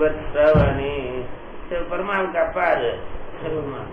பெற்றவனே பெருமாளுக்கு அப்பா அது சிவபெருமான்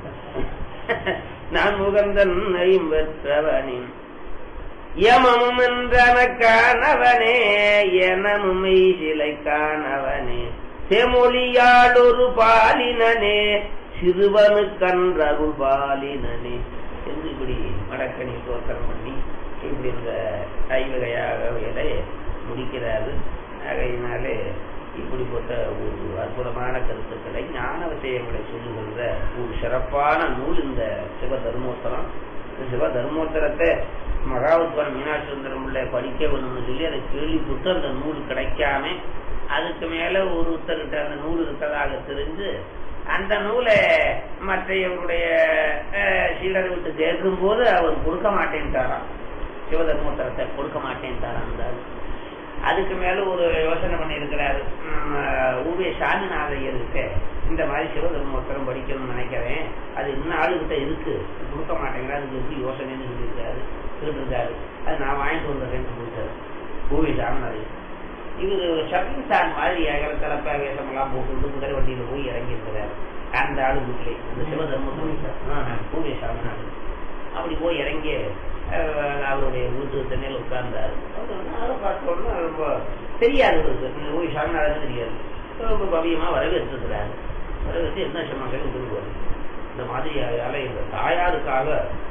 நான் முகந்தன் பெற்றவனின் யமமும் என்றனக்கானவனே எனமுமை சிலை காணவனே செமொழியாள் ஒரு பாலினனே சிறுவனு கன்றருள் பாலினனே என்று இப்படி மடக்கணி தோற்றம் பண்ணி இப்படி இந்த ஐவகையாக வேலை முடிக்கிறாரு ஆகையினாலே இப்படிப்பட்ட ஒரு அற்புதமான கருத்துக்களை ஞான விஷயங்களை சொல்லுகின்ற ஒரு சிறப்பான நூல் இந்த சிவ தர்மோத்தரம் இந்த சிவ தர்மோத்தரத்தை மகாவத்வரம் மீனாட்சி சுந்தரம் பிள்ளை படிக்க வேணும்னு சொல்லி அதை கேள்விப்பட்டு அந்த நூல் கிடைக்காம அதுக்கு மேல ஒருத்தர்கிட்ட அந்த நூல் இருக்கிறதாக தெரிஞ்சு அந்த நூலை மற்றையவருடைய சீடரை விட்டு கேட்கும் போது அவர் கொடுக்க மாட்டேன்ட்டாராம் சிவதர்மோத்தரத்தை கொடுக்க மாட்டேன்ட்டாராம் அந்த ஆளு. அதுக்கு மேல ஒரு யோசனை பண்ணியிருக்கிறாரு ஊவே சாமிநாதையர்கிட்ட இந்த மாதிரி சிவதர்மோத்தரம் படிக்கணும்னு நினைக்கிறேன் அது இன்னும் ஆளுகிட்ட இருக்கு கொடுக்க மாட்டேங்கிறா அதுக்கு எப்படி யோசனைன்னு சொல்லியிருக்காரு கேட்டிருக்காரு அது நான் வாங்கிட்டு வந்துடுறேன்னு கொடுத்தாரு ஊவே சாமிநாதையர் இவர் ஷப்பிங் ஸ்டார் மாதிரி ஏகர தலப்ப வேஷமெல்லாம் போட்டு குதிரை வண்டியில போய் இறங்கி இருக்கிறாரு அந்த ஆளு வீட்டிலே இந்த சிவதர்மோத்தரம் பூவே சாமிநாதன் அப்படி போய் இறங்கி அஹ், அவருடைய வீட்டு தென்னையில் உட்கார்ந்தாரு அதை பார்த்த உடனே ரொம்ப தெரியாது இவருக்கு ஓய் சாமிநாதன் தெரியாது ரொம்ப பவியமா வரவேற்றிருக்கிறாரு வரவேற்று என்ன சமாச்சாரம் விரும்புவார் இந்த மாதிரி அதால இந்த தாயாருக்காக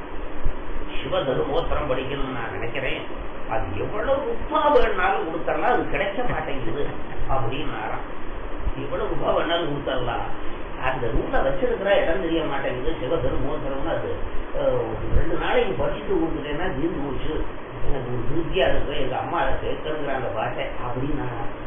சிவ தர்மோத்தரம் படிக்கணும்னு நான் நினைக்கிறேன் அது எவ்வளவு ரூபா வேணாலும் கொடுத்தரலாம் அது கிடைக்க மாட்டேங்குது அப்படின்னாராம் எவ்வளவு ரூபா வேணாலும் கொடுத்தரலாம் அந்த நூலை வச்சிருக்கிற இடம் தெரிய மாட்டேங்குது சிவ தர்மோத்தரம்னு அது அஹ், ஒரு ரெண்டு நாளைக்கு படிச்சுட்டு கொடுத்துட்டேன்னா தீர்ந்து போச்சு எனக்கு ஒரு திருப்தியா இருக்கு எங்க அம்மா அதை கேட்கணுங்கிறாங்க பாட்டை அப்படின்னா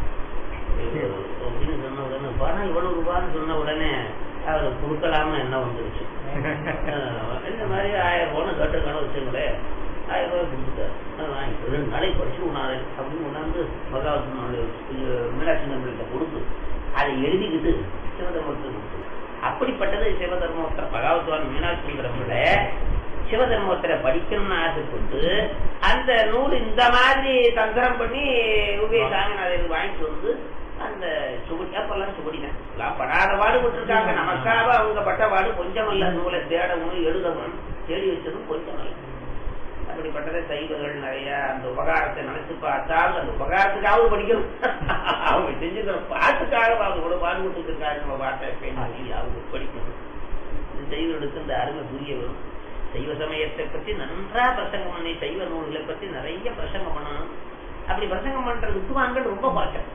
அப்படின்னு சொன்ன உடனே பணம் இவ்வளவு ரூபான்னு சொன்ன உடனே அவர் கொடுக்கலாம என்ன வந்துருச்சு அஹ் இந்த மாதிரி ஆயிரம் ரூபான்னு கட்டுக்கணும் வச்சுங்களேன் ஆயிரம் ரூபாய் கொடுத்துட்டார் அதை வாங்கி ரெண்டு நாளைக்கு படிச்சு உணாரு அப்படின்னு கொண்டாந்து மகாத்மாவுடைய மீனாட்சி நம்பிட்ட கொடுத்து அதை எழுதிக்கிட்டு சிவதர்மத்தில் கொடுத்து அப்படிப்பட்டது சிவதர்மோத்தர பகவத்வான் மீனாட்சி சுந்தரம்ல சிவதர்மோத்தரை படிக்கணும்னு ஆசைப்பட்டு அந்த நூல் இந்த மாதிரி தந்திரம் பண்ணி உபய சாமிநாதன் வாங்கிட்டு வந்து அந்த சுகுடி அப்பெல்லாம் சுகுடிதான் எல்லாம் படாத பாடுபட்டு இருக்காங்க நமக்காக அவங்க பட்ட பாடு கொஞ்சம் அல்ல நூலை தேடவும் எழுதவும் தேடி வச்சதும் கொஞ்சம் அல்ல அப்படிப்பட்டதை சைவர்கள் நிறைய அந்த உபகாரத்தை நினைச்சு பார்த்தால் அந்த உபகாரத்துக்காக படிக்கணும் அவங்க செஞ்சுக்கிற பாட்டுக்காக அவங்க கூட பாடுபட்டு இருக்காங்க நம்ம பாட்டை பேசி அவங்க படிக்கணும் இந்த செய்வர்களுக்கு இந்த அருமை புரிய வரும் சைவ சமயத்தை பத்தி நன்றா பிரசங்கம் பண்ணி சைவ நூல்களை பத்தி நிறைய பிரசங்கம் பண்ணணும் அப்படி பிரசங்கம் பண்ற வித்துவான்கள் ரொம்ப பாட்டம்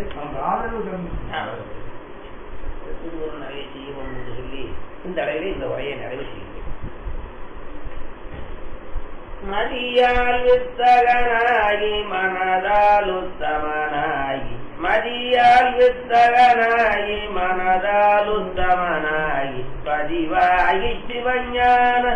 திருவருள் நிறைய செய்யணும் என்று சொல்லி இந்த அளவிலே இந்த உரையை நிறைவு செய்கிறேன் மதியால் வித்தகனாகி மனதால் உத்தமனாகி மதியால் வித்தகனாகி மனதால் உத்தமனாகி பதிவாகி சிவஞான